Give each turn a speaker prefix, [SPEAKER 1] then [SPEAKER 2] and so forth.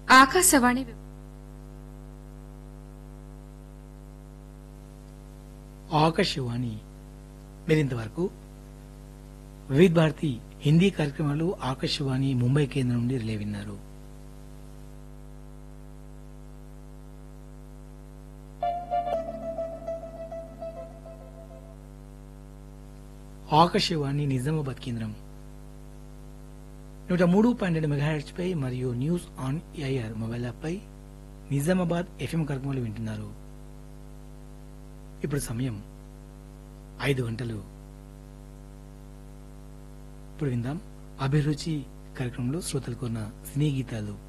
[SPEAKER 1] ఆకాశవాణి
[SPEAKER 2] ఆకాశవాణి మీరింతవరకు వివిధ భారతి హిందీ కార్యక్రమాలు ఆకాశవాణి ముంబై కేంద్రం నుండి రిలే విన్నారు ఆకాశవాణి నిజామాబాద్ కేంద్రం నూట మూడు పాయింట్ రెండు మెగాహెడ్స్ పై మరియు news on air mobile app పై నిజామాబాద్ ఎఫ్ఎం కార్యక్రమాలు వింటున్నారు ఇప్పుడు సమయం ఐదు గంటలు ఇప్పుడు విందాం అభిరుచి కార్యక్రమంలో శ్రోతలు కొన్న సినీ గీతాలు